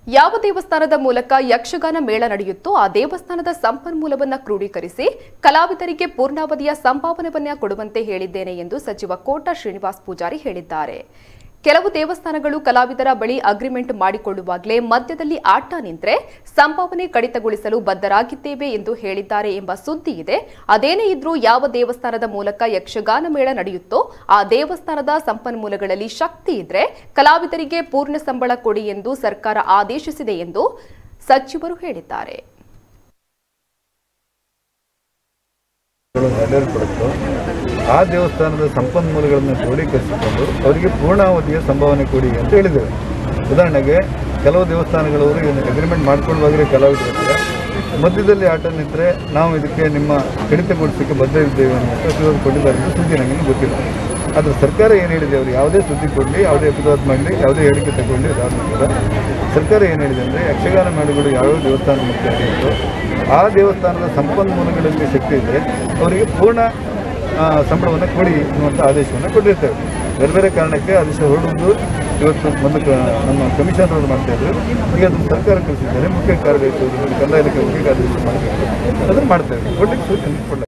ಯಾವ ದೇವಸ್ಥಾನದ ಮೂಲಕ ಯಕ್ಷಗಾನ ಮೇಳ ನಡೆಯುತ್ತೋ ಆ ದೇವಸ್ಥಾನದ ಸಂಪನ್ಮೂಲವನ್ನ ಕ್ರೋಢೀಕರಿಸಿ ಕಲಾವಿದರಿಗೆ ಪೂರ್ಣಾವಧಿಯ ಸಂಭಾವನೆವನ್ನ ಕೊಡುವಂತೆ ಹೇಳಿದ್ದೇನೆ ಎಂದು ಸಚಿವ ಕೋಟ ಶ್ರೀನಿವಾಸ್ ಪೂಜಾರಿ ಹೇಳಿದ್ದಾರೆ ಕೆಲವು ದೇವಸ್ಥಾನಗಳು ಕಲಾವಿದರ ಬಳಿ ಅಗ್ರಿಮೆಂಟ್ ಮಾಡಿಕೊಳ್ಳುವಾಗಲೇ ಮಧ್ಯದಲ್ಲಿ ಆಟ ನಿಂತ್ರೆ ಸಂಭಾವನೆ ಕಡಿತಗೊಳಿಸಲು ಬದ್ಧರಾಗಿದ್ದೇವೆ ಎಂದು ಹೇಳಿದ್ದಾರೆ ಎಂಬ ಸುದ್ದಿ ಇದೆ ಅದೇನೇ ಇದ್ರೂ ಯಾವ ದೇವಸ್ಥಾನದ ಮೂಲಕ ಯಕ್ಷಗಾನ ಮೇಳ ನಡೆಯುತ್ತೋ ಆ ದೇವಸ್ಥಾನದ ಸಂಪನ್ಮೂಲಗಳಲ್ಲಿ ಶಕ್ತಿ ಇದ್ರೆ ಕಲಾವಿದರಿಗೆ ಪೂರ್ಣ ಸಂಬಳ ಕೊಡಿ ಎಂದು ಸರ್ಕಾರ ಆದೇಶಿಸಿದೆ ಎಂದು ಸಚಿವರು ಹೇಳಿದ್ದಾರೆ ನೆರವೇರ್ಪಡುತ್ತೋ ಆ ದೇವಸ್ಥಾನದ ಸಂಪನ್ಮೂಲಗಳನ್ನು ಕ್ರೋಢೀಕರಿಸಿಕೊಂಡು ಅವರಿಗೆ ಪೂರ್ಣಾವಧಿಯ ಸಂಭಾವನೆ ಕೊಡಿ ಅಂತ ಹೇಳಿದ್ದೇವೆ ಉದಾಹರಣೆಗೆ ಕೆಲವು ದೇವಸ್ಥಾನಗಳವರು ಇದನ್ನು ಅಗ್ರಿಮೆಂಟ್ ಮಾಡ್ಕೊಳ್ಳುವಾಗಲೇ ಕಲಾವಿದರು ಹತ್ರ ಮಧ್ಯದಲ್ಲಿ ಆಟ ನಿಂತರೆ ನಾವು ಇದಕ್ಕೆ ನಿಮ್ಮ ಕಡಿತಗೊಳಿಸಲಿಕ್ಕೆ ಬದ್ಧ ಇದ್ದೇವೆ ಅಂತ ಪ್ರತಿರೋಧ ಕೊಟ್ಟಿದ್ದಾರೆ ಅಂತ ಸುದ್ದಿ ನನಗೆ ಗೊತ್ತಿಲ್ಲ ಆದರೆ ಸರ್ಕಾರ ಏನು ಹೇಳಿದೆ ಅವರು ಯಾವುದೇ ಸುದ್ದಿ ಕೊಡಲಿ ಯಾವುದೇ ಪ್ರತಿವಾದ ಮಾಡಲಿ ಯಾವುದೇ ಹೇಳಿಕೆ ತಗೊಳ್ಳಿ ಅದಾದ ಸರ್ಕಾರ ಏನು ಹೇಳಿದೆ ಅಂದರೆ ಯಕ್ಷಗಾನ ಮೇಳಗಳು ಯಾವ್ಯಾವ ದೇವಸ್ಥಾನ ಮುಖ್ಯ ಆಗಿರುತ್ತೋ ಆ ದೇವಸ್ಥಾನದ ಸಂಪನ್ಮೂಲಗಳಲ್ಲಿ ಶಕ್ತಿ ಇದ್ದರೆ ಅವರಿಗೆ ಪೂರ್ಣ ಆ, ಸಂಬಳವನ್ನು ಕೊಡಿ ಎನ್ನುವಂಥ ಆದೇಶವನ್ನು ಕೊಟ್ಟಿರ್ತೇವೆ ಬೇರೆ ಬೇರೆ ಕಾರಣಕ್ಕೆ ಆದೇಶ ಹೊರಡುವುದು ಇವತ್ತು ಮೊದಲು ಕ- ನಮ್ಮ ಕಮಿಷನರ್ ಅವರು ಮಾಡ್ತಾ ಇದ್ರು ಈಗ ಅದನ್ನು ಸರ್ಕಾರ ಕಳಿಸಿದ್ದಾರೆ ಮುಖ್ಯ ಕಾರ್ಯದರ್ಶಿ ಅವರು, ಕಂದಾಯ ಇಲಾಖೆ ಮುಖ್ಯ ಕಾರ್ಯದರ್ಶಿ ಮಾಡಬೇಕು ಅದನ್ನು ಮಾಡ್ತೇವೆ ಕೊಡ್ಲಿಕ್ಕೆ ಸೂಚನೆ ಕೊಡಲಿಕ್ಕೆ